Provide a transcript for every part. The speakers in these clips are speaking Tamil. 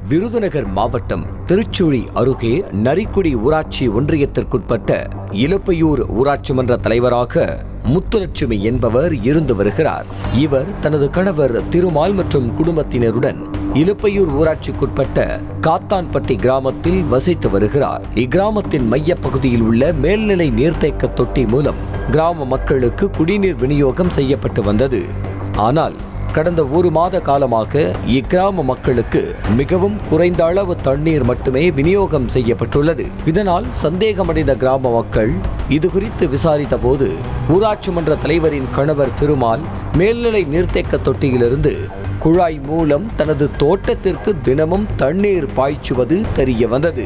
விருதுநகர் மாவட்டம் திருச்சுழி அருகே நரிக்குடி ஊராட்சி ஒன்றியத்திற்குட்பட்ட இலப்பையூர் ஊராட்சி மன்ற தலைவராக முத்துலட்சுமி என்பவர் இருந்து வருகிறார் இவர் தனது கணவர் திருமால் மற்றும் குடும்பத்தினருடன் இலுப்பையூர் ஊராட்சிக்குட்பட்ட காத்தான்பட்டி கிராமத்தில் வசித்து வருகிறார் இக்கிராமத்தின் மையப் பகுதியில் உள்ள மேல்நிலை நீர்த்தேக்க தொட்டி மூலம் கிராம மக்களுக்கு குடிநீர் விநியோகம் செய்யப்பட்டு வந்தது ஆனால் கடந்த ஒரு மாத காலமாக இக்கிராம மக்களுக்கு மிகவும் குறைந்த அளவு தண்ணீர் மட்டுமே விநியோகம் செய்யப்பட்டுள்ளது இதனால் சந்தேகமடைந்த கிராம மக்கள் இது குறித்து விசாரித்த போது ஊராட்சி மன்ற தலைவரின் கணவர் திருமால் மேல்நிலை நீர்த்தேக்க தொட்டியிலிருந்து குழாய் மூலம் தனது தோட்டத்திற்கு தினமும் தண்ணீர் பாய்ச்சுவது தெரிய வந்தது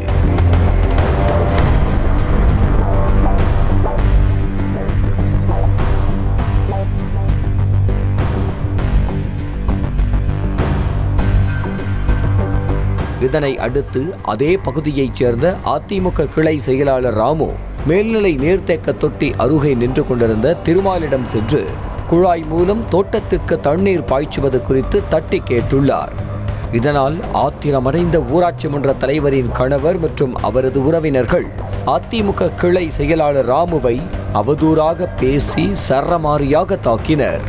இதனை அடுத்து அதே பகுதியைச் சேர்ந்த அதிமுக கிளை செயலாளர் ராமு மேல்நிலை நீர்த்தேக்க தொட்டி அருகே நின்று கொண்டிருந்த திருமாலிடம் சென்று குழாய் மூலம் தோட்டத்திற்கு தண்ணீர் பாய்ச்சுவது குறித்து தட்டி கேட்டுள்ளார் இதனால் ஆத்திரமடைந்த ஊராட்சி மன்ற தலைவரின் கணவர் மற்றும் அவரது உறவினர்கள் அதிமுக கிளை செயலாளர் ராமுவை அவதூறாக பேசி சரமாரியாக தாக்கினர்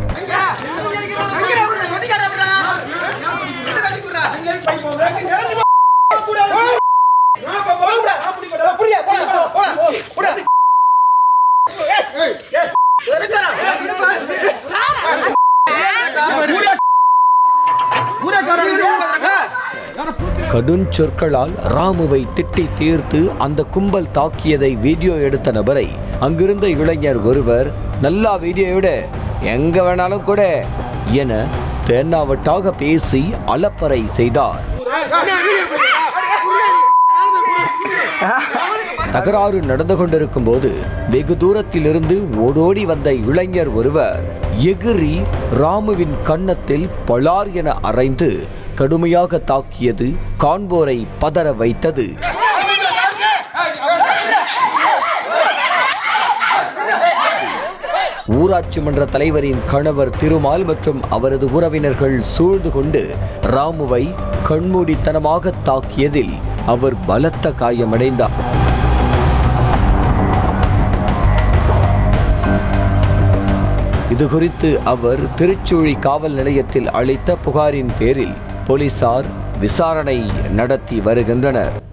கடும் சொற்களால் ராமுவை திட்டி தீர்த்து அந்த கும்பல் தாக்கியதை வீடியோ எடுத்த நபரை அங்கிருந்த இளைஞர் ஒருவர் நல்லா வீடியோ எடு எங்க வேணாலும் கூட என தென்னாவட்டாக பேசி அலப்பறை செய்தார் தகராறு நடந்து கொண்டிருக்கும் போது வெகு தூரத்திலிருந்து ஓடோடி வந்த இளைஞர் ஒருவர் எகிரி ராமுவின் கன்னத்தில் பலார் என அரைந்து கடுமையாக தாக்கியது காண்போரை பதற வைத்தது ஊராட்சி மன்ற தலைவரின் கணவர் திருமால் மற்றும் அவரது உறவினர்கள் சூழ்ந்து கொண்டு ராமுவை கண்மூடித்தனமாக தாக்கியதில் அவர் பலத்த காயமடைந்தார் இதுகுறித்து அவர் திருச்சுழி காவல் நிலையத்தில் அளித்த புகாரின் பேரில் போலீசார் விசாரணை நடத்தி வருகின்றனர்